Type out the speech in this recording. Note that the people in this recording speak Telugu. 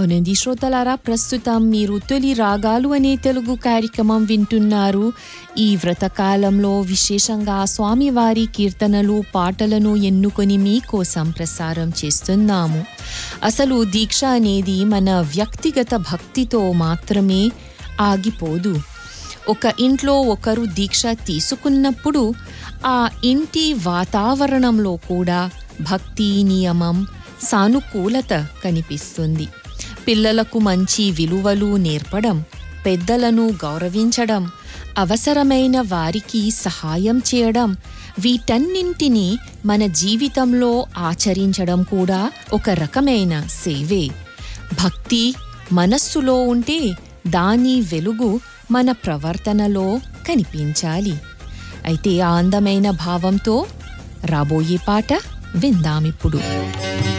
అవునండి శ్రోతలారా ప్రస్తుతం మీరు తొలి రాగాలు అనే తెలుగు కార్యక్రమం వింటున్నారు ఈ వ్రతకాలంలో విశేషంగా స్వామివారి కీర్తనలు పాటలను ఎన్నుకొని మీకోసం ప్రసారం చేస్తున్నాము అసలు దీక్ష అనేది మన వ్యక్తిగత భక్తితో మాత్రమే ఆగిపోదు ఒక ఇంట్లో ఒకరు దీక్ష తీసుకున్నప్పుడు ఆ ఇంటి వాతావరణంలో కూడా భక్తి నియమం సానుకూలత కనిపిస్తుంది పిల్లలకు మంచి విలువలు నేర్పడం పెద్దలను గౌరవించడం అవసరమైన వారికి సహాయం చేయడం వీటన్నింటినీ మన జీవితంలో ఆచరించడం కూడా ఒక రకమైన సేవే భక్తి మనస్సులో ఉంటే దాని వెలుగు మన ప్రవర్తనలో కనిపించాలి అయితే ఆ అందమైన భావంతో రాబోయే పాట విందామిప్పుడు